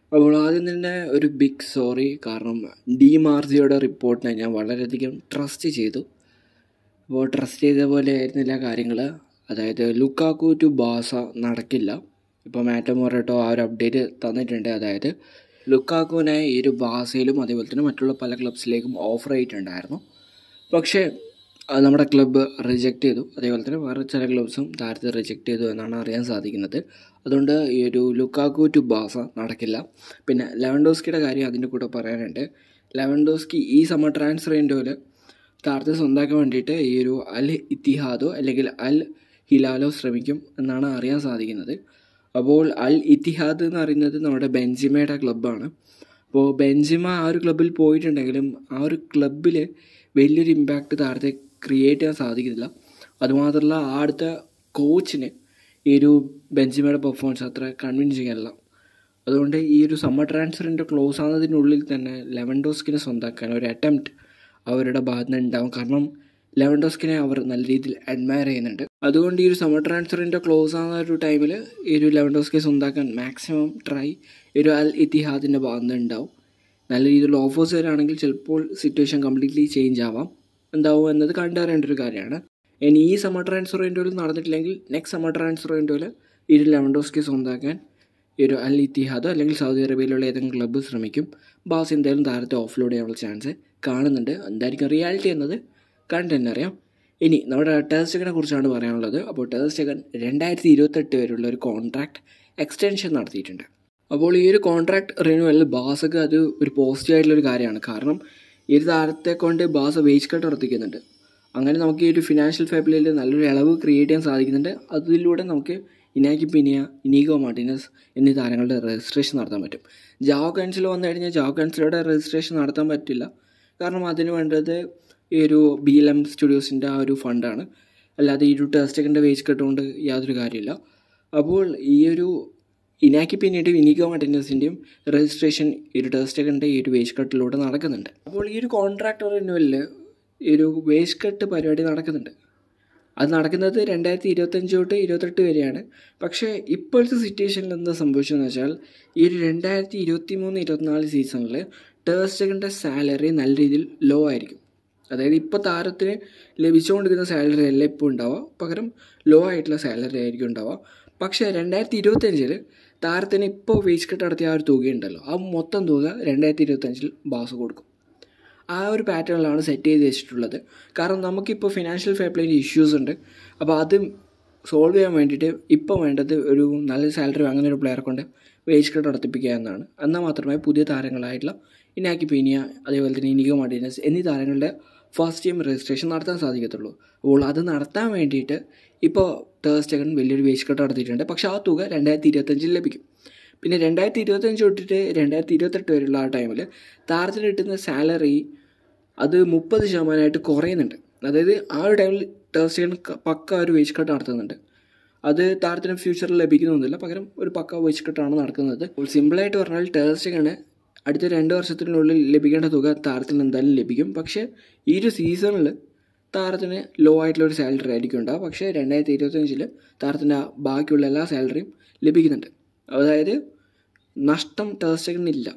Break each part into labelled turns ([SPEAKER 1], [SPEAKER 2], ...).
[SPEAKER 1] അപ്പോൾ ആദ്യം തന്നെ ഒരു ബിഗ് സോറി കാരണം ഡി മാർസിയുടെ റിപ്പോർട്ടിനെ ഞാൻ വളരെയധികം ട്രസ്റ്റ് ചെയ്തു അപ്പോൾ ട്രസ്റ്റ് ചെയ്ത പോലെ ആയിരുന്നില്ല കാര്യങ്ങൾ അതായത് ലുക്കാക്കു ടു ബാസ നടക്കില്ല ഇപ്പോൾ മാറ്റം മൊറട്ടോ ആ ഒരു അപ്ഡേറ്റ് തന്നിട്ടുണ്ട് അതായത് ലുക്കാക്കുവിനെ ഈ ഒരു ബാസയിലും അതേപോലെ തന്നെ മറ്റുള്ള പല ക്ലബ്സിലേക്കും ഓഫർ ചെയ്തിട്ടുണ്ടായിരുന്നു പക്ഷേ അത് നമ്മുടെ ക്ലബ്ബ് റിജക്റ്റ് ചെയ്തു അതേപോലെ തന്നെ വേറെ ചില ക്ലബ്സും താരത്തെ റിജക്റ്റ് ചെയ്തു എന്നാണ് അറിയാൻ സാധിക്കുന്നത് അതുകൊണ്ട് ഈ ഒരു ലുക്കാക്കു ടു ബാസ നടക്കില്ല പിന്നെ ലെവൻഡോസ്കിയുടെ കാര്യം അതിൻ്റെ കൂടെ പറയാനുണ്ട് ലെവൻഡോസ്കി ഈ സമ്മർ ട്രാൻസ്ഫർ വിൻഡോയിൽ താരത്തെ സ്വന്തമാക്കാൻ വേണ്ടിയിട്ട് ഈ ഒരു അൽ ഇത്തിഹാദോ അല്ലെങ്കിൽ അൽ ഹിലാലോ ശ്രമിക്കും എന്നാണ് അറിയാൻ സാധിക്കുന്നത് അപ്പോൾ അൽ ഇത്തിഹാദ് എന്ന് പറയുന്നത് നമ്മുടെ ബെൻസിമയുടെ ക്ലബ്ബാണ് അപ്പോൾ ബെൻസിമ ആ ഒരു ക്ലബ്ബിൽ പോയിട്ടുണ്ടെങ്കിലും ആ ഒരു ക്ലബ്ബിൽ വലിയൊരു ഇമ്പാക്റ്റ് താരത്തെ ക്രിയേറ്റ് ചെയ്യാൻ സാധിക്കുന്നില്ല അതുമാത്രമല്ല ആ അടുത്ത കോച്ചിന് ഈ ഒരു ബെൻസിമയുടെ പെർഫോമൻസ് അത്ര കൺവിൻസ് ചെയ്യാനില്ല അതുകൊണ്ട് ഈ ഒരു സമ്മർ ട്രാൻസ്ഫറിൻ്റെ ക്ലോസ് ആകുന്നതിനുള്ളിൽ തന്നെ ലെവൻഡോസ്കിനെ സ്വന്തമാക്കാൻ ഒരു അറ്റംപ്റ്റ് അവരുടെ ഭാഗത്ത് നിന്ന് ഉണ്ടാവും കാരണം ലെവൻഡോസ്കിനെ അവർ നല്ല രീതിയിൽ അഡ്മയർ ചെയ്യുന്നുണ്ട് അതുകൊണ്ട് ഈ ഒരു സമ്മർ ട്രാൻസ്ഫറിൻ്റെ ക്ലോസ് ആകുന്ന ഒരു ടൈമിൽ ഈ ഒരു ലെവൻഡോസ്കിനെ സ്വന്തമാക്കാൻ മാക്സിമം ട്രൈ ഈ ഒരു അൽ ഇത്തിഹാദിൻ്റെ ഭാഗത്ത് നിന്ന് ഉണ്ടാവും നല്ല രീതിയിലുള്ള ഓഫേഴ്സ് വരാണെങ്കിൽ ചിലപ്പോൾ സിറ്റുവേഷൻ കംപ്ലീറ്റ്ലി ചേഞ്ച് ആവാം എന്താവും എന്നത് കണ്ടറിയേണ്ട ഒരു കാര്യമാണ് ഇനി ഈ സമ്മർ ട്രാൻസ്ഫർ വിൻഡോയിൽ നടന്നിട്ടില്ലെങ്കിൽ നെക്സ്റ്റ് സമ്മർ ട്രാൻസ്ഫർ വിൻഡോയിൽ ഈ ഒരു ലെവൻഡോസ്കി സ്വന്തമാക്കാൻ ഈ ഒരു അൽ ഇത്തിഹാദോ അല്ലെങ്കിൽ സൗദി അറേബ്യയിലുള്ള ഏതെങ്കിലും ക്ലബ്ബ് ശ്രമിക്കും ബാസ് എന്തായാലും താരത്തെ ഓഫ്ലോഡ് ചെയ്യാനുള്ള ചാൻസ് കാണുന്നുണ്ട് എന്തായിരിക്കും റിയാലിറ്റി എന്നത് കണ്ടു തന്നെ അറിയാം ഇനി നമ്മുടെ ടേസ്റ്റഗനെ കുറിച്ചാണ് പറയാനുള്ളത് അപ്പോൾ ടേസ്റ്റഗൻ രണ്ടായിരത്തി ഇരുപത്തെട്ട് വരെയുള്ള ഒരു കോൺട്രാക്ട് എക്സ്റ്റൻഷൻ നടത്തിയിട്ടുണ്ട് അപ്പോൾ ഈ ഒരു കോൺട്രാക്ട് റിന്യൂവലിൽ ബാസക്ക് അത് ഒരു പോസിറ്റീവ് ആയിട്ടുള്ളൊരു കാര്യമാണ് കാരണം ഈ ഒരു താരത്തെ കൊണ്ട് ബാസ വേജ് കട്ട് ഉറപ്പിക്കുന്നുണ്ട് അങ്ങനെ നമുക്ക് ഈ ഒരു ഫിനാൻഷ്യൽ ഫെബിലിൽ നല്ലൊരു ഇളവ് ക്രിയേറ്റ് ചെയ്യാൻ സാധിക്കുന്നുണ്ട് അതിലൂടെ നമുക്ക് ഇനാക്കി പിനിയ ഇനീഗോ മാർട്ടിനസ് എന്നീ താരങ്ങളുടെ രജിസ്ട്രേഷൻ നടത്താൻ പറ്റും ജാവോ കൗൺസിൽ വന്നു കഴിഞ്ഞാൽ ജാവോ കൗൺസിലയുടെ രജിസ്ട്രേഷൻ നടത്താൻ പറ്റില്ല കാരണം അതിന് വേണ്ടത് ഈ ഒരു ബി എൽ എം സ്റ്റുഡിയോസിൻ്റെ ആ ഒരു ഫണ്ടാണ് അല്ലാതെ ഈ ഒരു ടെസ്റ്റക്കിൻ്റെ വേജ് കട്ടുകൊണ്ട് യാതൊരു കാര്യമില്ല അപ്പോൾ ഈ ഒരു ഇനാക്കി പിന്നീട് ഇനിഗോ മാർട്ടിനസിൻ്റെയും രജിസ്ട്രേഷൻ ഈ ഒരു ടെസ്റ്റക്കിൻ്റെ ഈ ഒരു വേജ് കട്ടിലൂടെ നടക്കുന്നുണ്ട് അപ്പോൾ ഈ ഒരു കോൺട്രാക്ട് റിന്യൂവലിൽ ഈ ഒരു വേജ് കട്ട് പരിപാടി നടക്കുന്നുണ്ട് അത് നടക്കുന്നത് രണ്ടായിരത്തി ഇരുപത്തഞ്ച് തൊട്ട് ഇരുപത്തെട്ട് വരെയാണ് പക്ഷേ ഇപ്പോഴത്തെ സിറ്റുവേഷനിൽ എന്താ സംഭവിച്ചതെന്ന് വെച്ചാൽ ഈ ഒരു രണ്ടായിരത്തി ഇരുപത്തി മൂന്ന് ഇരുപത്തിനാല് സീസണിൽ ടേസ്റ്റക്കിൻ്റെ സാലറി നല്ല രീതിയിൽ ലോ ആയിരിക്കും അതായത് ഇപ്പോൾ താരത്തിന് ലഭിച്ചുകൊണ്ടിരിക്കുന്ന സാലറി അല്ല ഇപ്പോൾ ഉണ്ടാവുക പകരം ലോ ആയിട്ടുള്ള സാലറി ആയിരിക്കും ഉണ്ടാവുക പക്ഷേ രണ്ടായിരത്തി ഇരുപത്തഞ്ചിൽ താരത്തിന് ഇപ്പോൾ വേജ് കട്ട് നടത്തിയ ആ ഒരു തുകയുണ്ടല്ലോ ആ മൊത്തം തുക രണ്ടായിരത്തി ഇരുപത്തഞ്ചിൽ ബാസ് കൊടുക്കും ആ ഒരു പാറ്റേണിലാണ് സെറ്റ് ചെയ്ത് വെച്ചിട്ടുള്ളത് കാരണം നമുക്കിപ്പോൾ ഫിനാൻഷ്യൽ ഫെയർ പ്ലേൻ്റെ ഇഷ്യൂസ് ഉണ്ട് അപ്പോൾ അത് സോൾവ് ചെയ്യാൻ വേണ്ടിയിട്ട് ഇപ്പോൾ വേണ്ടത് ഒരു നല്ല സാലറി അങ്ങനെ ഒരു പ്ലെയറെ കൊണ്ട് വേജ് കട്ട് നടത്തിപ്പിക്കുക എന്നാണ് എന്നാൽ മാത്രമേ പുതിയ താരങ്ങളായിട്ടുള്ള ഇനാക്കി പീനിയ അതേപോലെ തന്നെ ഇനിഗോ മാർട്ടിനസ് എന്നീ താരങ്ങളുടെ ഫസ്റ്റ് ടീം രജിസ്ട്രേഷൻ നടത്താൻ സാധിക്കത്തുള്ളൂ അപ്പോൾ അത് നടത്താൻ വേണ്ടിയിട്ട് ഇപ്പോൾ ടേസ്റ്റകൻ വലിയൊരു വേജ് കട്ട് നടത്തിയിട്ടുണ്ട് പക്ഷേ ആ തുക രണ്ടായിരത്തി ഇരുപത്തഞ്ചിൽ ലഭിക്കും പിന്നെ രണ്ടായിരത്തി ഇരുപത്തഞ്ച് തൊട്ടിട്ട് രണ്ടായിരത്തി ഇരുപത്തെട്ട് വരെയുള്ള ആ ടൈമിൽ താരത്തിന് കിട്ടുന്ന സാലറി അത് മുപ്പത് ശതമാനമായിട്ട് കുറയുന്നുണ്ട് അതായത് ആ ഒരു ടൈമിൽ ടേസ്റ്റകൻ പക്ക ഒരു വേജ് കട്ട് നടത്തുന്നുണ്ട് അത് താരത്തിന് ഫ്യൂച്ചറിൽ ലഭിക്കുന്നൊന്നുമില്ല പകരം ഒരു പക്ക വേജ് കട്ടാണ് നടക്കുന്നത് അപ്പോൾ സിമ്പിളായിട്ട് പറഞ്ഞാൽ ടേസ്റ്റകന് അടുത്ത രണ്ട് വർഷത്തിനുള്ളിൽ ലഭിക്കേണ്ട തുക താരത്തിന് എന്തായാലും ലഭിക്കും പക്ഷേ ഈ ഒരു സീസണിൽ താരത്തിന് ലോ ആയിട്ടുള്ള ഒരു സാലറി ആയിരിക്കും ഉണ്ടാവുക പക്ഷേ രണ്ടായിരത്തി ഇരുപത്തഞ്ചിൽ താരത്തിൻ്റെ ബാക്കിയുള്ള എല്ലാ സാലറിയും ലഭിക്കുന്നുണ്ട് അതായത് നഷ്ടം ടേസ്റ്റകനില്ല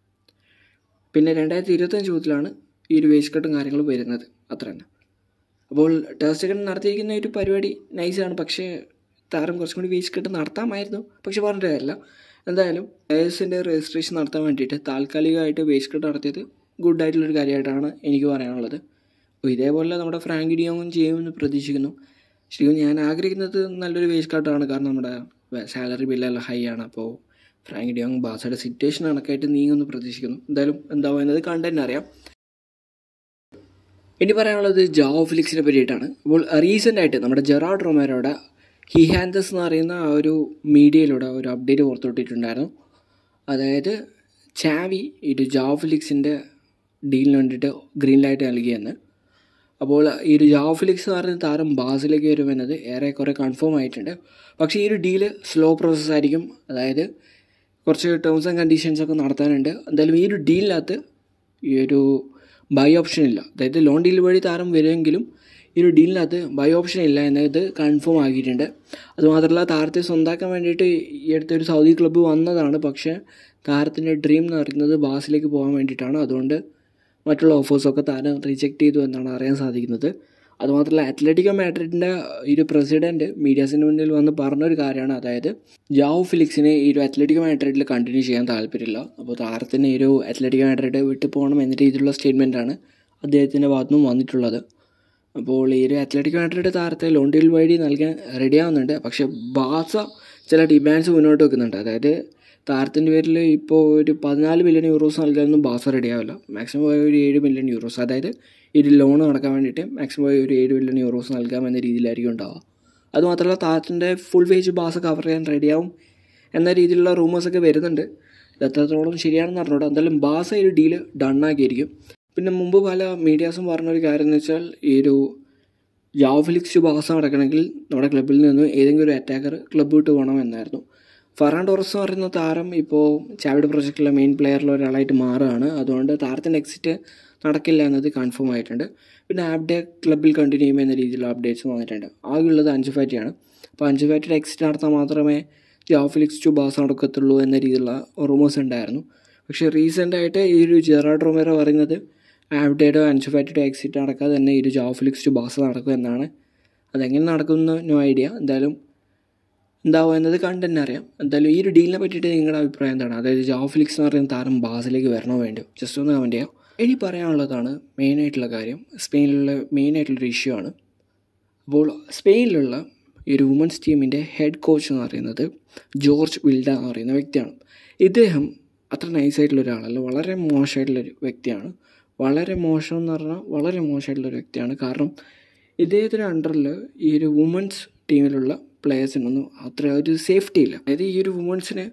[SPEAKER 1] പിന്നെ രണ്ടായിരത്തി ഇരുപത്തഞ്ച് മുതലാണ് ഈ ഒരു വേസ്റ്റ് കട്ടും കാര്യങ്ങളും വരുന്നത് അത്ര തന്നെ അപ്പോൾ ടേസ്റ്റകൻ നടത്തിയിരിക്കുന്ന ഒരു പരിപാടി നൈസാണ് പക്ഷേ താരം കുറച്ചും കൂടി വേസ്റ്റ് കട്ട് നടത്താമായിരുന്നു പക്ഷെ പറഞ്ഞിട്ട് കാര്യമില്ല എന്തായാലും പ്ലേയേഴ്സിൻ്റെ രജിസ്ട്രേഷൻ നടത്താൻ വേണ്ടിയിട്ട് താൽക്കാലികമായിട്ട് വേസ്റ്റ് കട്ട് നടത്തിയത് ഗുഡ് ആയിട്ടുള്ളൊരു കാര്യമായിട്ടാണ് എനിക്ക് പറയാനുള്ളത് അപ്പോൾ ഇതേപോലെ നമ്മുടെ ഫ്രാങ്ക് ഡിയോങ്ങും ചെയ്യുമെന്ന് പ്രതീക്ഷിക്കുന്നു ശരിക്കും ഞാൻ ആഗ്രഹിക്കുന്നത് നല്ലൊരു വേസ്റ്റ് കട്ടാണ് കാരണം നമ്മുടെ സാലറി ബില്ലെല്ലാം ഹൈ ആണ് അപ്പോൾ ഫ്രാങ്ക് ഡിയോങ് ബാസയുടെ സിറ്റുവേഷൻ കണക്കായിട്ട് നീങ്ങുമെന്ന് പ്രതീക്ഷിക്കുന്നു എന്തായാലും എന്താവും എന്നത് കണ്ടു അറിയാം ഇനി പറയാനുള്ളത് ജാവോ ഫിലിക്സിനെ പറ്റിയിട്ടാണ് അപ്പോൾ റീസെൻ്റ് ആയിട്ട് നമ്മുടെ ജെറാഡ് റൊമാരോയുടെ ഹി ഹാൻഡസ് എന്ന് പറയുന്ന ആ ഒരു മീഡിയയിലൂടെ ഒരു അപ്ഡേറ്റ് പുറത്തുവിട്ടിട്ടുണ്ടായിരുന്നു അതായത് ചാവി ഒരു ജാവോ ഫിലിക്സിൻ്റെ ഡീലിന് വേണ്ടിയിട്ട് ഗ്രീൻ ലൈറ്റ് നൽകിയെന്ന് അപ്പോൾ ഈ ഒരു ജാവോ ഫിലിക്സ് എന്ന് പറയുന്ന താരം ബാസിലേക്ക് വരുമെന്നത് ഏറെക്കുറെ കൺഫേം ആയിട്ടുണ്ട് പക്ഷേ ഈ ഒരു ഡീല് സ്ലോ പ്രോസസ് ആയിരിക്കും അതായത് കുറച്ച് ടേംസ് ആൻഡ് കണ്ടീഷൻസ് ഒക്കെ നടത്താനുണ്ട് എന്തായാലും ഈ ഒരു ഡീലിനകത്ത് ഈ ഒരു ബൈ ഓപ്ഷൻ ഇല്ല അതായത് ലോൺ ഡീൽ വഴി താരം വരുമെങ്കിലും ഈ ഒരു ഡീലിനകത്ത് ബൈ ഓപ്ഷൻ ഇല്ല എന്നത് കൺഫേം ആക്കിയിട്ടുണ്ട് അതുമാത്രമല്ല താരത്തെ സ്വന്താക്കാൻ വേണ്ടിയിട്ട് ഈ അടുത്തൊരു സൗദി ക്ലബ്ബ് വന്നതാണ് പക്ഷേ താരത്തിൻ്റെ ഡ്രീം എന്ന് പറയുന്നത് ബാസിലേക്ക് പോകാൻ വേണ്ടിയിട്ടാണ് അതുകൊണ്ട് മറ്റുള്ള ഓഫേഴ്സൊക്കെ താരം റിജക്റ്റ് ചെയ്തു എന്നാണ് അറിയാൻ സാധിക്കുന്നത് അതുമാത്രമല്ല അത്ലറ്റിക്കോ മാഡ്രിഡിൻ്റെ ഈ ഒരു പ്രസിഡൻറ്റ് മീഡിയാസിന് മുന്നിൽ വന്ന് പറഞ്ഞൊരു കാര്യമാണ് അതായത് ജാവോ ഫിലിക്സിനെ ഈ ഒരു അത്ലറ്റിക്കോ മാഡ്രിഡിൽ കണ്ടിന്യൂ ചെയ്യാൻ താല്പര്യമില്ല അപ്പോൾ താരത്തിന് ഈ ഒരു അത്ലറ്റിക്കോ മാഡ്രിഡ് വിട്ടു പോകണം എന്ന രീതിയിലുള്ള സ്റ്റേറ്റ്മെൻറ്റാണ് അദ്ദേഹത്തിൻ്റെ ഭാഗത്തു നിന്നും വന്നിട്ടുള്ളത് അപ്പോൾ ഈ ഒരു അത്ലറ്റിക് മാഡ്രിഡ് താരത്തെ ലോൺ ഡീൽ വഴി നൽകാൻ റെഡിയാവുന്നുണ്ട് പക്ഷേ ബാസ ചില ഡിമാൻഡ്സ് മുന്നോട്ട് വെക്കുന്നുണ്ട് അതായത് താരത്തിൻ്റെ പേരിൽ ഇപ്പോൾ ഒരു പതിനാല് മില്യൺ യൂറോസ് നൽകാനൊന്നും ബാസ റെഡിയാവില്ല മാക്സിമം പോയ ഒരു ഏഴ് മില്യൺ യൂറോസ് അതായത് ഈ ഒരു ലോൺ നടക്കാൻ വേണ്ടിയിട്ട് മാക്സിമം പോയ ഒരു ഏഴ് മില്യൺ യൂറോസ് നൽകാം എന്ന രീതിയിലായിരിക്കും ഉണ്ടാവുക അതുമാത്രമല്ല താരത്തിൻ്റെ ഫുൾ വേജ് ബാസ കവർ ചെയ്യാൻ റെഡിയാവും എന്ന രീതിയിലുള്ള റൂമേഴ്സൊക്കെ വരുന്നുണ്ട് ഇത് എത്രത്തോളം ശരിയാണെന്ന് അറിഞ്ഞൂടാ എന്തായാലും ബാസ ഈ ഒരു ഡീല് ഡണ്ണാക്കിയിരിക്കും പിന്നെ മുമ്പ് പല മീഡിയാസും പറഞ്ഞൊരു കാര്യം എന്ന് വെച്ചാൽ ഈ ഒരു ജാവോ ഫിലിക്സ് ബാസ നടക്കണമെങ്കിൽ നമ്മുടെ ക്ലബ്ബിൽ നിന്ന് ഏതെങ്കിലും ഒരു അറ്റാക്കർ ക്ലബ്ബ് വിട്ട് പോകണം എന്നായിരുന്നു ഫറാൻ ടോറസ് എന്ന് പറയുന്ന താരം ഇപ്പോൾ ചാവിഡ് പ്രൊജക്റ്റിലെ മെയിൻ പ്ലെയറിൽ ഒരാളായിട്ട് മാറുകയാണ് അതുകൊണ്ട് താരത്തിൻ്റെ എക്സിറ്റ് നടക്കില്ല എന്നത് കൺഫേം ആയിട്ടുണ്ട് പിന്നെ ആപ്ഡേ ക്ലബ്ബിൽ കണ്ടിന്യൂ ചെയ്യും എന്ന രീതിയിലുള്ള അപ്ഡേറ്റ്സ് വന്നിട്ടുണ്ട് ആകെയുള്ളത് അഞ്ച് ഫാറ്റിയാണ് അപ്പോൾ അഞ്ച് ഫാറ്റിയുടെ എക്സിറ്റ് നടത്താൻ മാത്രമേ ജാവോ ഫിലിക്സ് ടു ബാസ് നടക്കത്തുള്ളൂ എന്ന രീതിയിലുള്ള റൂമേഴ്സ് ഉണ്ടായിരുന്നു പക്ഷേ റീസെൻ്റായിട്ട് ഈ ഒരു ജെറാഡ് റൊമേറോ പറയുന്നത് ആപ്ഡേറ്റോ അൻസുഫാറ്റിയുടെ എക്സിറ്റ് നടക്കാതെ തന്നെ ഈ ഒരു ജാവോ ഫിലിക്സ് ടു ബാസ് നടക്കും എന്നാണ് അതെങ്ങനെ നടക്കുമെന്ന് നോ ഐഡിയ എന്തായാലും എന്താവും എന്നത് കണ്ട് തന്നെ അറിയാം എന്തായാലും ഈ ഒരു ഡീലിനെ പറ്റിയിട്ട് നിങ്ങളുടെ അഭിപ്രായം എന്താണ് അതായത് ജാവോ ഫിലിക്സ് എന്ന് പറയുന്ന താരം ബാസിലേക്ക് വരണോ വേണ്ടോ ജസ്റ്റ് ഒന്ന് കമൻറ്റ് ചെയ്യാം ഇനി പറയാനുള്ളതാണ് മെയിനായിട്ടുള്ള കാര്യം സ്പെയിനിലുള്ള മെയിനായിട്ടുള്ളൊരു ഇഷ്യൂ ആണ് അപ്പോൾ സ്പെയിനിലുള്ള ഈ ഒരു വുമൻസ് ടീമിൻ്റെ ഹെഡ് കോച്ച് എന്ന് പറയുന്നത് ജോർജ് വിൽഡ എന്ന് പറയുന്ന വ്യക്തിയാണ് ഇദ്ദേഹം അത്ര നൈസായിട്ടുള്ള ഒരാളല്ല വളരെ മോശമായിട്ടുള്ളൊരു വ്യക്തിയാണ് വളരെ മോശം എന്ന് പറഞ്ഞാൽ വളരെ മോശമായിട്ടുള്ളൊരു വ്യക്തിയാണ് കാരണം ഇദ്ദേഹത്തിൻ്റെ അണ്ടറിൽ ഈ ഒരു വുമൻസ് ടീമിലുള്ള പ്ലേയേഴ്സിനൊന്നും അത്ര ഒരു സേഫ്റ്റി ഇല്ല അതായത് ഈ ഒരു വുമൻസിന്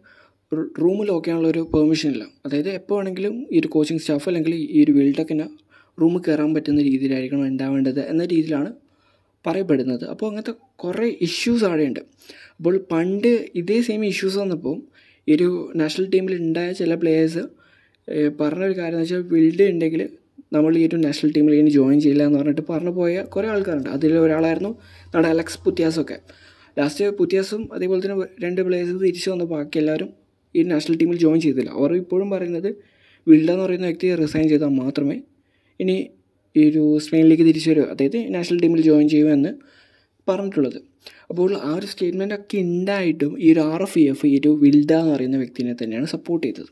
[SPEAKER 1] റൂം ലോക്ക് ചെയ്യാനുള്ള ഒരു പെർമിഷൻ ഇല്ല അതായത് എപ്പോൾ വേണമെങ്കിലും ഈ ഒരു കോച്ചിങ് സ്റ്റാഫ് അല്ലെങ്കിൽ ഈ ഒരു ബിൽഡക്കിന് റൂമിൽ കയറാൻ പറ്റുന്ന രീതിയിലായിരിക്കണം ഉണ്ടാവേണ്ടത് എന്ന രീതിയിലാണ് പറയപ്പെടുന്നത് അപ്പോൾ അങ്ങനത്തെ കുറേ ഇഷ്യൂസ് അവിടെയുണ്ട് അപ്പോൾ പണ്ട് ഇതേ സെയിം ഇഷ്യൂസ് വന്നപ്പോൾ ഈ ഒരു നാഷണൽ ടീമിൽ ഉണ്ടായ ചില പ്ലേയേഴ്സ് പറഞ്ഞൊരു കാര്യം എന്ന് വെച്ചാൽ വിൽഡ് ഉണ്ടെങ്കിൽ നമ്മൾ ഈ ഒരു നാഷണൽ ടീമിൽ ഇനി ജോയിൻ ചെയ്യില്ല എന്ന് പറഞ്ഞിട്ട് പറഞ്ഞു പോയ കുറേ ആൾക്കാരുണ്ട് അതിൽ ഒരാളായിരുന്നു നമ്മുടെ അലക്സ് പുത്യാസൊക്കെ ലാസ്റ്റ് പുത്യാസും അതേപോലെ തന്നെ രണ്ട് പ്ലേയേഴ്സ് തിരിച്ചു വന്ന ബാക്കി എല്ലാവരും ഈ നാഷണൽ ടീമിൽ ജോയിൻ ചെയ്തില്ല അവർ ഇപ്പോഴും പറയുന്നത് വിൽഡ എന്ന് പറയുന്ന വ്യക്തി റിസൈൻ ചെയ്താൽ മാത്രമേ ഇനി ഈ ഒരു സ്പെയിനിലേക്ക് തിരിച്ചു വരും അതായത് നാഷണൽ ടീമിൽ ജോയിൻ ചെയ്യുമെന്ന് പറഞ്ഞിട്ടുള്ളത് അപ്പോൾ ആ ഒരു സ്റ്റേറ്റ്മെൻ്റ് ഒക്കെ ഉണ്ടായിട്ടും ഈ ഒരു ആർ എഫ് ഇ എഫ് ഈ ഒരു വിൽഡ എന്ന് പറയുന്ന വ്യക്തിനെ തന്നെയാണ് സപ്പോർട്ട് ചെയ്തത്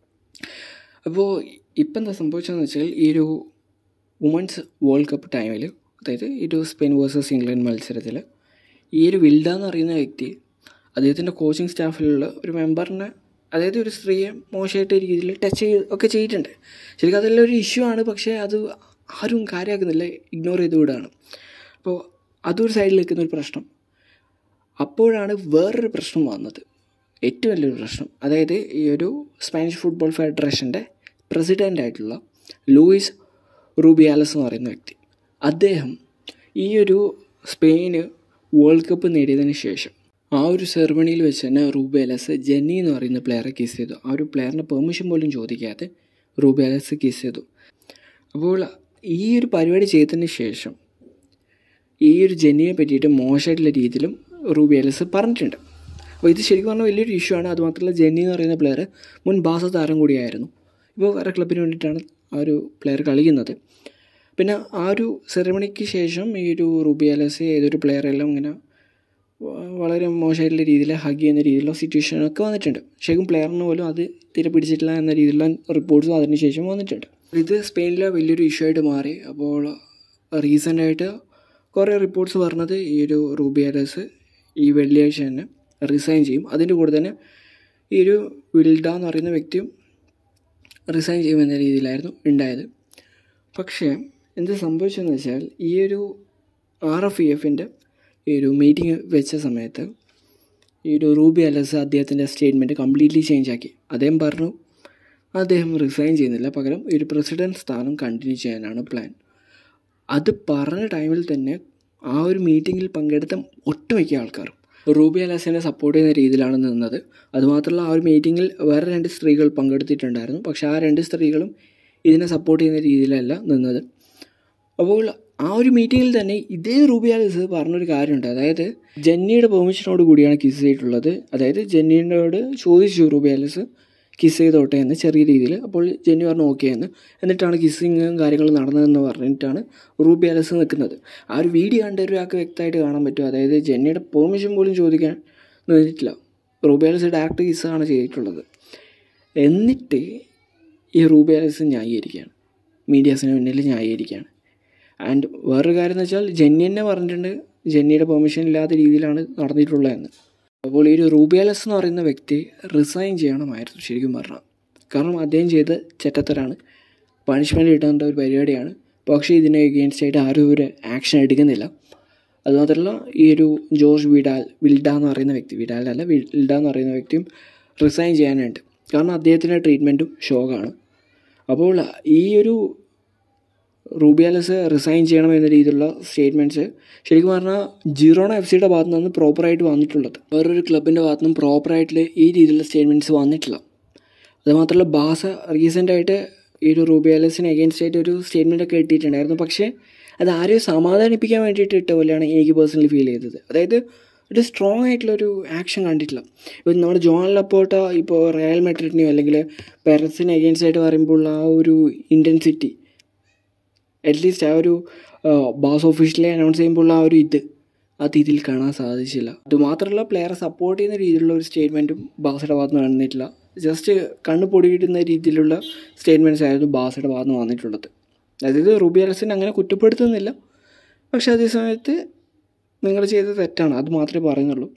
[SPEAKER 1] അപ്പോൾ ഇപ്പം എന്താ സംഭവിച്ചതെന്ന് വെച്ചാൽ ഈ ഒരു വുമൻസ് വേൾഡ് കപ്പ് ടൈമിൽ അതായത് ഈ ഒരു സ്പെയിൻ വേഴ്സസ് ഇംഗ്ലണ്ട് മത്സരത്തിൽ ഈ ഒരു വിൽഡ എന്ന് പറയുന്ന വ്യക്തി അദ്ദേഹത്തിൻ്റെ കോച്ചിങ് സ്റ്റാഫിലുള്ള ഒരു മെമ്പറിനെ അതായത് ഒരു സ്ത്രീയെ മോശമായിട്ട് രീതിയിൽ ടച്ച് ചെയ്ത് ഒക്കെ ചെയ്തിട്ടുണ്ട് ശരിക്കും അതെല്ലാം ഒരു ഇഷ്യൂ ആണ് പക്ഷേ അത് ആരും കാര്യമാക്കുന്നില്ല ഇഗ്നോർ ചെയ്ത് വിടുകയാണ് അപ്പോൾ അതൊരു സൈഡിൽ നിൽക്കുന്ന ഒരു പ്രശ്നം അപ്പോഴാണ് വേറൊരു പ്രശ്നം വന്നത് ഏറ്റവും വലിയൊരു പ്രശ്നം അതായത് ഈ ഒരു സ്പാനിഷ് ഫുട്ബോൾ ഫെഡറേഷൻ്റെ പ്രസിഡൻ്റ് ആയിട്ടുള്ള ലൂയിസ് റൂബിയാലസ് എന്ന് പറയുന്ന വ്യക്തി അദ്ദേഹം ഈ ഒരു സ്പെയിന് വേൾഡ് കപ്പ് നേടിയതിന് ശേഷം ആ ഒരു സെറമണിയിൽ വെച്ച് തന്നെ റൂബിയാലസ് ജെന്നി എന്ന് പറയുന്ന പ്ലെയറെ കിസ് ചെയ്തു ആ ഒരു പ്ലെയറിൻ്റെ പെർമിഷൻ പോലും ചോദിക്കാതെ റൂബിയാലസ് കിസ് ചെയ്തു അപ്പോൾ ഈ ഒരു പരിപാടി ചെയ്തതിന് ശേഷം ഈ ഒരു ജെന്നിയെ പറ്റിയിട്ട് മോശമായിട്ടുള്ള രീതിയിലും റൂബിയാലസ് പറഞ്ഞിട്ടുണ്ട് അപ്പോൾ ഇത് ശരിക്കും പറഞ്ഞാൽ വലിയൊരു ഇഷ്യൂ ആണ് അതുമാത്രമല്ല ജെന്നി എന്ന് പറയുന്ന പ്ലെയർ മുൻ ബാസ താരം കൂടിയായിരുന്നു ഇപ്പോൾ വേറെ ക്ലബിന് വേണ്ടിയിട്ടാണ് ആ ഒരു പ്ലെയർ കളിക്കുന്നത് പിന്നെ ആ ഒരു സെറമണിക്ക് ശേഷം ഈ ഒരു റുബിയാലസ് ഏതൊരു പ്ലെയറെല്ലാം ഇങ്ങനെ വളരെ മോശമായിട്ടുള്ള രീതിയിൽ ഹഗ് ചെയ്യുന്ന രീതിയിലുള്ള സിറ്റുവേഷനൊക്കെ വന്നിട്ടുണ്ട് ശരിക്കും പ്ലെയറിന് പോലും അത് തീരെ പിടിച്ചിട്ടില്ല എന്ന രീതിയിലുള്ള റിപ്പോർട്ട്സും അതിന് ശേഷം വന്നിട്ടുണ്ട് ഇത് സ്പെയിനിലെ വലിയൊരു ഇഷ്യൂ ആയിട്ട് മാറി അപ്പോൾ റീസെൻ്റായിട്ട് കുറേ റിപ്പോർട്ട്സ് പറഞ്ഞത് ഈ ഒരു റൂബിയാലസ് ഈ വെള്ളിയാഴ്ച തന്നെ റിസൈൻ ചെയ്യും അതിൻ്റെ കൂടെ തന്നെ ഈ ഒരു വിൽഡ എന്ന് പറയുന്ന വ്യക്തിയും റിസൈൻ ചെയ്യുമെന്ന രീതിയിലായിരുന്നു ഉണ്ടായത് പക്ഷേ എന്ത് സംഭവിച്ചതെന്ന് വെച്ചാൽ ഈ ഒരു ആർ എഫ് ഇ എഫിൻ്റെ ഈ ഒരു മീറ്റിംഗ് വെച്ച സമയത്ത് ഈ ഒരു റൂബി അലസ് അദ്ദേഹത്തിൻ്റെ സ്റ്റേറ്റ്മെൻറ്റ് കംപ്ലീറ്റ്ലി ചേഞ്ച് ആക്കി അദ്ദേഹം പറഞ്ഞു അദ്ദേഹം റിസൈൻ ചെയ്യുന്നില്ല പകരം ഈ ഒരു പ്രസിഡൻറ്റ് സ്ഥാനം കണ്ടിന്യൂ ചെയ്യാനാണ് പ്ലാൻ അത് പറഞ്ഞ ടൈമിൽ തന്നെ ആ ഒരു മീറ്റിങ്ങിൽ പങ്കെടുത്ത ഒട്ടുമിക്ക ആൾക്കാരും റൂബി അലസിനെ സപ്പോർട്ട് ചെയ്യുന്ന രീതിയിലാണ് നിന്നത് അതുമാത്രമല്ല ആ ഒരു മീറ്റിങ്ങിൽ വേറെ രണ്ട് സ്ത്രീകൾ പങ്കെടുത്തിട്ടുണ്ടായിരുന്നു പക്ഷേ ആ രണ്ട് സ്ത്രീകളും ഇതിനെ സപ്പോർട്ട് ചെയ്യുന്ന രീതിയിലല്ല നിന്നത് അപ്പോൾ ആ ഒരു മീറ്റിങ്ങിൽ തന്നെ ഇതേ റൂബിയാലിസ് പറഞ്ഞൊരു കാര്യമുണ്ട് അതായത് ജെന്നിയുടെ പെർമിഷനോട് കൂടിയാണ് കിസ് ചെയ്തിട്ടുള്ളത് അതായത് ജെന്നിയോട് ചോദിച്ചു റൂബിയാലിസ് കിസ് ചെയ്തോട്ടെ എന്ന് ചെറിയ രീതിയിൽ അപ്പോൾ ജെന്നി പറഞ്ഞു ഓക്കെ എന്ന് എന്നിട്ടാണ് കിസ്സിങ്ങും കാര്യങ്ങളും നടന്നതെന്ന് പറഞ്ഞിട്ടാണ് റൂബി അലസ് നിൽക്കുന്നത് ആ ഒരു വീഡിയോ കണ്ട ഒരാൾക്ക് വ്യക്തമായിട്ട് കാണാൻ പറ്റും അതായത് ജെന്നിയുടെ പെർമിഷൻ പോലും ചോദിക്കാൻ നിന്നിട്ടില്ല റൂബി അലസ് ഡയറക്റ്റ് കിസ്സാണ് ചെയ്തിട്ടുള്ളത് എന്നിട്ട് ഈ റൂബി അലസ് ന്യായീകരിക്കുകയാണ് മീഡിയാസിന് മുന്നിൽ ന്യായീകരിക്കുകയാണ് ആൻഡ് വേറൊരു കാര്യം എന്ന് വെച്ചാൽ ജെന്നി തന്നെ പറഞ്ഞിട്ടുണ്ട് ജെന്നിയുടെ പെർമിഷൻ ഇല്ലാത്ത രീതിയിലാണ് നടന്നിട്ടുള്ളതെന്ന് അപ്പോൾ ഈ ഒരു റൂബിയാലസ് എന്ന് പറയുന്ന വ്യക്തി റിസൈൻ ചെയ്യണമായിരുന്നു ശരിക്കും പറഞ്ഞാൽ കാരണം അദ്ദേഹം ചെയ്ത ചെറ്റത്തരാണ് പണിഷ്മെൻറ്റ് കിട്ടേണ്ട ഒരു പരിപാടിയാണ് പക്ഷേ ഇതിനെ എഗെയിൻസ്റ്റ് ആയിട്ട് ആരും ഒരു ആക്ഷൻ എടുക്കുന്നില്ല അതുമാത്രമല്ല ഈ ഒരു ജോർജ് വിഡാൽ വിൽഡ എന്ന് പറയുന്ന വ്യക്തി വിഡാൽ അല്ല വിൽഡ എന്ന് പറയുന്ന വ്യക്തിയും റിസൈൻ ചെയ്യാനുണ്ട് കാരണം അദ്ദേഹത്തിൻ്റെ ട്രീറ്റ്മെൻറ്റും ഷോക്കാണ് അപ്പോൾ ഈ ഒരു റൂബിയാലസ് റിസൈൻ ചെയ്യണം എന്ന രീതിയിലുള്ള സ്റ്റേറ്റ്മെൻറ്റ്സ് ശരിക്കും പറഞ്ഞാൽ ജിറോണ എഫ് സിയുടെ ഭാഗത്തു നിന്ന് പ്രോപ്പറായിട്ട് വന്നിട്ടുള്ളത് വേറൊരു ക്ലബിൻ്റെ ഭാഗത്തു നിന്നും പ്രോപ്പറായിട്ട് ഈ രീതിയിലുള്ള സ്റ്റേറ്റ്മെൻറ്റ്സ് വന്നിട്ടില്ല അതുമാത്രമല്ല ബാസ റീസെൻ്റായിട്ട് ഈ ഒരു റൂബിയാലസിന് എഗെയിൻസ്റ്റ് ആയിട്ട് ഒരു സ്റ്റേറ്റ്മെൻ്റ് ഒക്കെ ഇട്ടിട്ടുണ്ടായിരുന്നു പക്ഷേ അത് ആരെയും സമാധാനിപ്പിക്കാൻ വേണ്ടിയിട്ട് ഇട്ട പോലെയാണ് എനിക്ക് പേഴ്സണലി ഫീൽ ചെയ്തത് അതായത് ഒരു സ്ട്രോങ് ആയിട്ടുള്ളൊരു ആക്ഷൻ കണ്ടിട്ടില്ല ഇപ്പം നമ്മുടെ ജോൺ ലപ്പോട്ട ഇപ്പോൾ റയൽ മെട്രിഡിനെയോ അല്ലെങ്കിൽ പെരസിന് എഗെയിൻസ്റ്റ് ആയിട്ട് പറയുമ്പോൾ ആ ഒരു ഇൻറ്റൻസിറ്റി അറ്റ്ലീസ്റ്റ് ആ ഒരു ബാസ് ഒഫീഷ്യലി അനൗൺസ് ചെയ്യുമ്പോൾ ആ ഒരു ഇത് അത് ഇതിൽ കാണാൻ സാധിച്ചില്ല അതുമാത്രമല്ല പ്ലെയറെ സപ്പോർട്ട് ചെയ്യുന്ന രീതിയിലുള്ള ഒരു സ്റ്റേറ്റ്മെൻറ്റും ബാസയുടെ ഭാഗത്ത് നിന്ന് വന്നിട്ടില്ല ജസ്റ്റ് കണ്ണ് പൊടിയിടുന്ന രീതിയിലുള്ള സ്റ്റേറ്റ്മെൻറ്റ്സ് ആയിരുന്നു ബാസയുടെ ഭാഗത്ത് നിന്ന് വന്നിട്ടുള്ളത് അതായത് റുബി അലസിനെ അങ്ങനെ കുറ്റപ്പെടുത്തുന്നില്ല പക്ഷേ അതേ സമയത്ത് നിങ്ങൾ ചെയ്തത് തെറ്റാണ് അത് മാത്രമേ പറയുന്നുള്ളൂ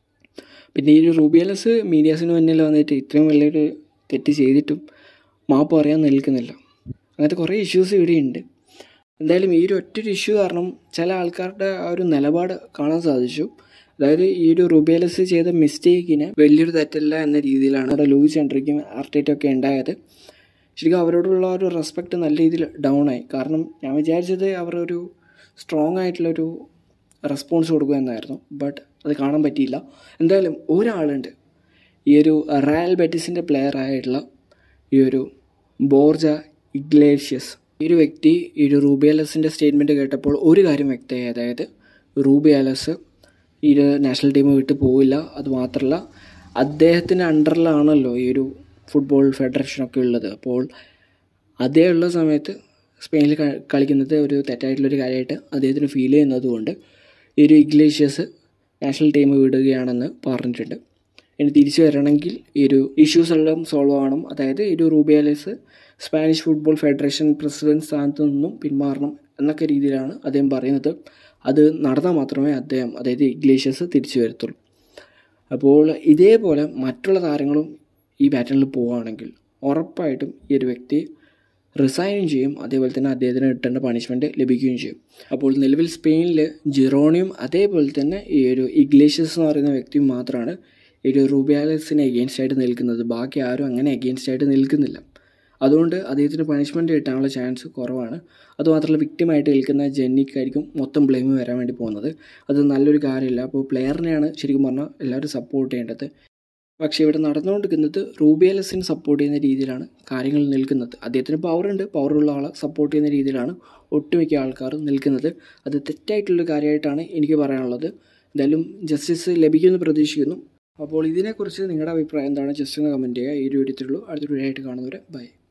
[SPEAKER 1] പിന്നെ ഈ ഒരു റൂബി അലസ് മീഡിയാസിന് മുന്നിൽ വന്നിട്ട് ഇത്രയും വലിയൊരു തെറ്റ് ചെയ്തിട്ടും മാപ്പ് പറയാൻ നിൽക്കുന്നില്ല അങ്ങനത്തെ കുറേ ഇഷ്യൂസ് ഇവിടെയുണ്ട് എന്തായാലും ഈ ഒരു ഒറ്റൊരു ഇഷ്യൂ കാരണം ചില ആൾക്കാരുടെ ആ ഒരു നിലപാട് കാണാൻ സാധിച്ചു അതായത് ഈ ഒരു റുബേലസ് ചെയ്ത മിസ്റ്റേക്കിന് വലിയൊരു തെറ്റല്ല എന്ന രീതിയിലാണ് അവിടെ ലൂയിസ് എൻട്രിക്കും ആർട്ടേറ്റും ഒക്കെ ഉണ്ടായത് ശരിക്കും അവരോടുള്ള ഒരു റെസ്പെക്റ്റ് നല്ല രീതിയിൽ ഡൗൺ ആയി കാരണം ഞാൻ വിചാരിച്ചത് അവർ ഒരു സ്ട്രോങ് ആയിട്ടുള്ളൊരു റെസ്പോൺസ് കൊടുക്കുമെന്നായിരുന്നു ബട്ട് അത് കാണാൻ പറ്റിയില്ല എന്തായാലും ഒരാളുണ്ട് ഈ ഒരു റയൽ ബെറ്റിസിൻ്റെ പ്ലെയർ ആയിട്ടുള്ള ഈ ഒരു ബോർജ ഇഗ്ലേഷ്യസ് ഈ ഒരു വ്യക്തി ഈ ഒരു റൂബിയാലസിൻ്റെ സ്റ്റേറ്റ്മെൻറ്റ് കേട്ടപ്പോൾ ഒരു കാര്യം വ്യക്തമായി അതായത് റൂബിയാലസ് ഈ ഒരു നാഷണൽ ടീം വിട്ട് പോവില്ല അതുമാത്രമല്ല അദ്ദേഹത്തിൻ്റെ അണ്ടറിലാണല്ലോ ഈ ഒരു ഫുട്ബോൾ ഫെഡറേഷനൊക്കെ ഉള്ളത് അപ്പോൾ അതേ ഉള്ള സമയത്ത് സ്പെയിനിൽ കളിക്കുന്നത് ഒരു തെറ്റായിട്ടുള്ളൊരു കാര്യമായിട്ട് അദ്ദേഹത്തിന് ഫീൽ ചെയ്യുന്നതുകൊണ്ട് ഈ ഒരു ഇഗ്ലേഷ്യസ് നാഷണൽ ടീം വിടുകയാണെന്ന് പറഞ്ഞിട്ടുണ്ട് ഇനി തിരിച്ചു വരണമെങ്കിൽ ഈ ഒരു ഇഷ്യൂസ് എല്ലാം സോൾവ് ആവണം അതായത് ഈ ഒരു Rubiales Spanish football federation president സ്ഥാനത്ത് നിന്നും പിന്മാറണം എന്നൊക്കെ രീതിയിലാണ് അദ്ദേഹം പറയുന്നത് അത് നടന്നാൽ മാത്രമേ അദ്ദേഹം അതായത് ഇഗ്ലേഷ്യസ് തിരിച്ചു വരത്തുള്ളൂ അപ്പോൾ ഇതേപോലെ മറ്റുള്ള താരങ്ങളും ഈ പാറ്റേണിൽ പോവുകയാണെങ്കിൽ ഉറപ്പായിട്ടും ഈ ഒരു വ്യക്തി റിസൈനും ചെയ്യും അതേപോലെ തന്നെ അദ്ദേഹത്തിന് കിട്ടേണ്ട പണിഷ്മെൻറ്റ് ലഭിക്കുകയും ചെയ്യും അപ്പോൾ നിലവിൽ സ്പെയിനിൽ ജിറോണിയും അതേപോലെ തന്നെ ഈ ഒരു ഇഗ്ലേഷ്യസ് എന്ന് പറയുന്ന വ്യക്തിയും മാത്രമാണ് ഈ ഒരു റൂബിയാലസിന് എഗെയിൻസ്റ്റ് ആയിട്ട് നിൽക്കുന്നത് ബാക്കി ആരും അങ്ങനെ എഗെയിൻസ്റ്റ് ആയിട്ട് നിൽക്കുന്നില്ല അതുകൊണ്ട് അദ്ദേഹത്തിന് പണിഷ്മെൻറ്റ് കിട്ടാനുള്ള ചാൻസ് കുറവാണ് അതുമാത്രമല്ല വിക്റ്റിമായിട്ട് നിൽക്കുന്ന ജെന്നിക്കായിരിക്കും മൊത്തം ബ്ലെയിം വരാൻ വേണ്ടി പോകുന്നത് അത് നല്ലൊരു കാര്യമില്ല അപ്പോൾ പ്ലെയറിനെയാണ് ശരിക്കും പറഞ്ഞാൽ എല്ലാവരും സപ്പോർട്ട് ചെയ്യേണ്ടത് പക്ഷേ ഇവിടെ നടന്നുകൊണ്ടിരിക്കുന്നത് റൂബിയലസിനെ സപ്പോർട്ട് ചെയ്യുന്ന രീതിയിലാണ് കാര്യങ്ങൾ നിൽക്കുന്നത് അദ്ദേഹത്തിന് പവറുണ്ട് പവറുള്ള ആളെ സപ്പോർട്ട് ചെയ്യുന്ന രീതിയിലാണ് ഒട്ടുമിക്ക ആൾക്കാർ നിൽക്കുന്നത് അത് തെറ്റായിട്ടുള്ളൊരു കാര്യമായിട്ടാണ് എനിക്ക് പറയാനുള്ളത് എന്തായാലും ജസ്റ്റിസ് ലഭിക്കുമെന്ന് പ്രതീക്ഷിക്കുന്നു അപ്പോൾ ഇതിനെക്കുറിച്ച് നിങ്ങളുടെ അഭിപ്രായം എന്താണ് ജസ്റ്റ് ഒന്ന് കമൻറ്റ് ചെയ്യുക ഈ ഒരു വീഡിയോത്തിലുള്ളൂ അടുത്തൊരു വീഡിയോ ആയിട്ട് കാണുന്നവരെ ബൈ